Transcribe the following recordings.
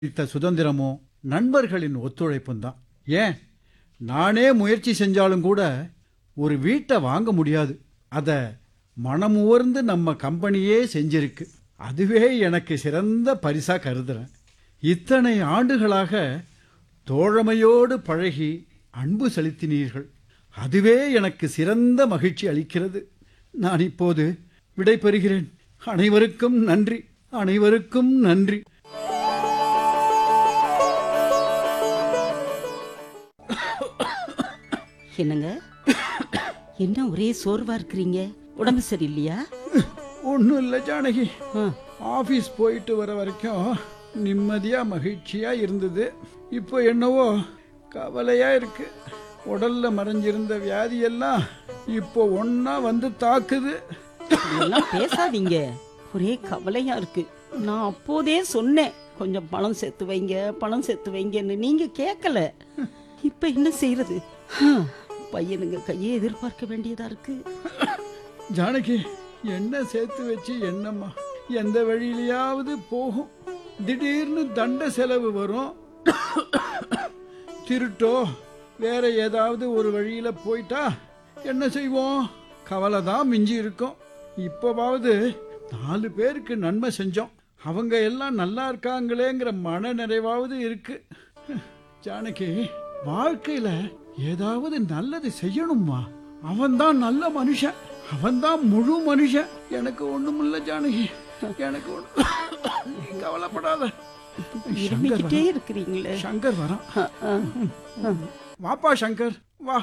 அளித்த சுதந்திரமும் நண்பர்களின் ஒத்துழைப்பும் தான் ஏன் நானே முயற்சி செஞ்சாலும் கூட ஒரு வீட்டை வாங்க முடியாது அதை மனமுவர்ந்து நம்ம கம்பெனியே செஞ்சிருக்கு அதுவே எனக்கு சிறந்த பரிசா கருதுறேன் இத்தனை ஆண்டுகளாக தோழமையோடு பழகி அன்பு செலுத்தினீர்கள் அதுவே எனக்கு சிறந்த மகிழ்ச்சி அளிக்கிறது நான் இப்போது விடைபெறுகிறேன் அனைவருக்கும் நன்றி அனைவருக்கும் நன்றி என்னங்க என்ன ஒரே சோர்வா இருக்கிறீங்க உடம்பு சரியில்லையா ஒன்றும் இல்லை ஜானகி ஆ, ஆஃபீஸ் போயிட்டு வர வரைக்கும் நிம்மதியாக மகிழ்ச்சியாக இருந்தது இப்போ என்னவோ கவலையாக இருக்கு உடல்ல மறைஞ்சிருந்த வியாதியெல்லாம் இப்போ ஒன்றா வந்து தாக்குது இதெல்லாம் பேசாதீங்க ஒரே கவலையா இருக்கு நான் அப்போதே சொன்னேன் கொஞ்சம் பணம் சேர்த்து வைங்க பணம் சேர்த்து வைங்கன்னு நீங்க கேட்கல இப்ப என்ன செய்யறது ஹம், பையனுங்க கையை எதிர்பார்க்க வேண்டியதா இருக்கு ஜானகி என்ன சேர்த்து வச்சு என்னம்மா எந்த வழியிலையாவது போகும் திடீர்னு தண்ட செலவு வரும் திருட்டோ வேற ஏதாவது ஒரு வழியில போயிட்டா என்ன செய்வோம் கவலை தான் மிஞ்சி இருக்கும் இப்போவாவது நாலு பேருக்கு நன்மை செஞ்சோம் அவங்க எல்லாம் நல்லா இருக்காங்களேங்கிற மன நிறைவாவது இருக்கு ஜானகி வாழ்க்கையில ஏதாவது நல்லது செய்யணுமா அவன்தான் நல்ல மனுஷன் அவன்தான் முழு மனுஷன் எனக்கு ஒண்ணுமில்ல ஜானகி எனக்கு ஒண்ணு கவலைப்படாத சங்கர் இருமிக்கிட்டே வரான். இருக்கிறீங்களே சங்கர் வரான் ஆ, ஆ. வாப்பா சங்கர் வா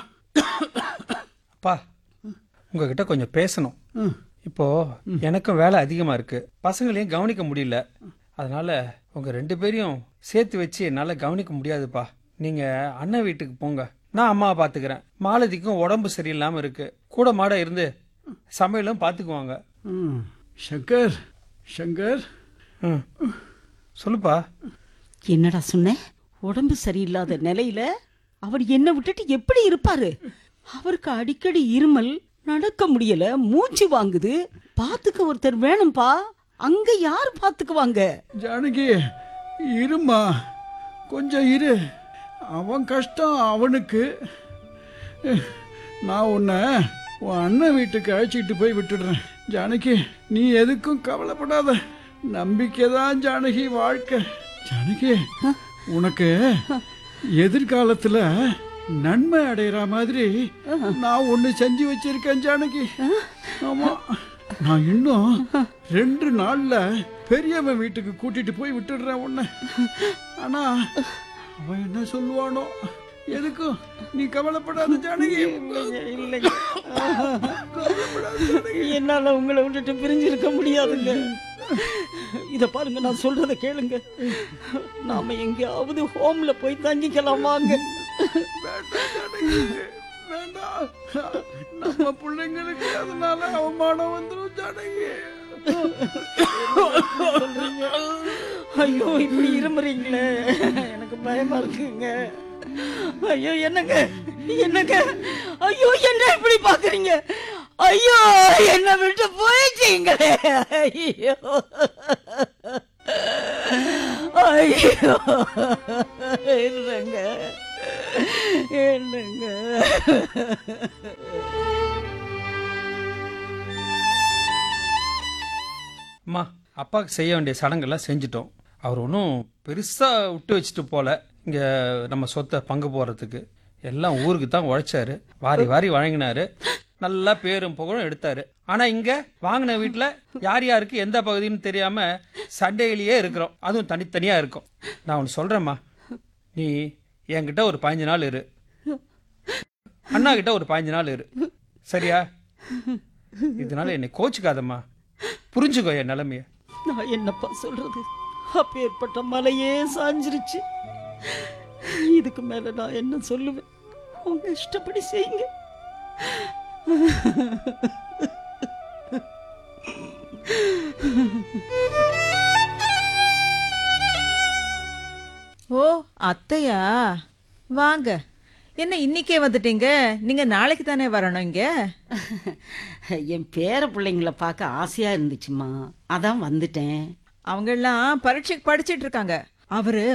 அப்பா உங்ககிட்ட கொஞ்சம் பேசணும் ம். இப்போ எனக்கும் வேலை அதிகமா இருக்கு பசங்களையும் கவனிக்க முடியல அதனால உங்க ரெண்டு பேரையும் சேர்த்து வச்சு என்னால கவனிக்க முடியாதுப்பா நீங்க அண்ணன் வீட்டுக்கு போங்க நான் அம்மாவை பாத்துக்கிறேன் மாலதிக்கும் உடம்பு சரியில்லாம இருக்கு கூட மாட இருந்து சமையலும் பாத்துக்குவாங்க ம். சங்கர் சங்கர் ம். சொல்லுப்பா என்னடா சொன்ன உடம்பு சரியில்லாத நிலையில அவர் என்ன விட்டுட்டு எப்படி இருப்பாரு அவருக்கு அடிக்கடி இருமல் நடக்க முடியல மூச்சு வாங்குது பாத்துக்க ஒருத்தர் வேணும்பா அங்க யார் பாத்துக்குவாங்க ஜானகி இருமா கொஞ்சம் இரு அவன் கஷ்டம் அவனுக்கு நான் உன்னை உன் அண்ணன் வீட்டுக்கு அழைச்சிட்டு போய் விட்டுடுறேன் ஜானகி நீ எதுக்கும் கவலைப்படாத நம்பிக்கை தான் ஜானகி வாழ்க்கை ஜானகி உனக்கு எதிர்காலத்துல நன்மை அடையிற மாதிரி நான் ஒண்ணு செஞ்சு வச்சிருக்கேன் ஜானகி ஆமா நான் இன்னும் ரெண்டு நாள்ல பெரியவன் வீட்டுக்கு கூட்டிட்டு போய் விட்டுடுறேன் உன்னை ஆனா அவன் என்ன சொல்லுவானோ எதுக்கும் நீ கவலைப்படாத ஜானகி இல்லைங்க என்னால உங்களை விட்டுட்டு பிரிஞ்சிருக்க முடியாதுங்க இத பாருங்க நான் சொல்றத கேளுங்க நாம எங்கேயாவது ஹோம்ல போய் தங்கிக்கலாம் வாங்க வேண்டாம் ஜானகி வேண்டாம் நம்ம பிள்ளைங்களுக்கு அதனால அவமானம் வந்துடும் ஜானகி ஐயோ இப்படி இருமுறீங்களே எனக்கு பயமா இருக்குங்க ஐயோ என்னங்க என்னங்க ஐயோ என்ன இப்படி பாக்குறீங்க ஐயோ என்ன விட்டு போயிட்டீங்களே ஐயோ ஐயோ என்னங்க என்னங்க அம்மா அப்பாவுக்கு செய்ய வேண்டிய சடங்கெல்லாம் செஞ்சுட்டோம் அவர் ஒன்றும் பெருசாக விட்டு வச்சுட்டு போல இங்கே நம்ம சொத்தை பங்கு போகிறதுக்கு எல்லாம் ஊருக்கு தான் உழைச்சாரு வாரி வாரி வழங்கினாரு நல்லா பேரும் புகழும் எடுத்தாரு ஆனால் இங்கே வாங்கின வீட்டில் யார் யாருக்கு எந்த பகுதின்னு தெரியாமல் சண்டையிலேயே இருக்கிறோம் அதுவும் தனித்தனியாக இருக்கும் நான் ஒன்று சொல்கிறேம்மா நீ என்கிட்ட ஒரு பதினஞ்சு நாள் இரு அண்ணா கிட்ட ஒரு பதினஞ்சு நாள் இரு சரியா இதனால என்னை கோச்சுக்காதம்மா புரிஞ்சுக்கோ என் நிலைமைய நான் என்னப்பா சொல்றது அப்பேற்பட்ட மலையே சாஞ்சிருச்சு இதுக்கு மேல நான் என்ன சொல்லுவேன் உங்க இஷ்டப்படி செய்யுங்க ஓ அத்தையா வாங்க என்ன இன்னைக்கே வந்துட்டீங்க நீங்க நாளைக்கு தானே வரணும் இங்க என் பேர பிள்ளைங்கள பார்க்க ஆசையா இருந்துச்சுமா அதான் வந்துட்டேன் அவங்க எல்லாம் பரீட்சைக்கு படிச்சிட்டு இருக்காங்க அவரு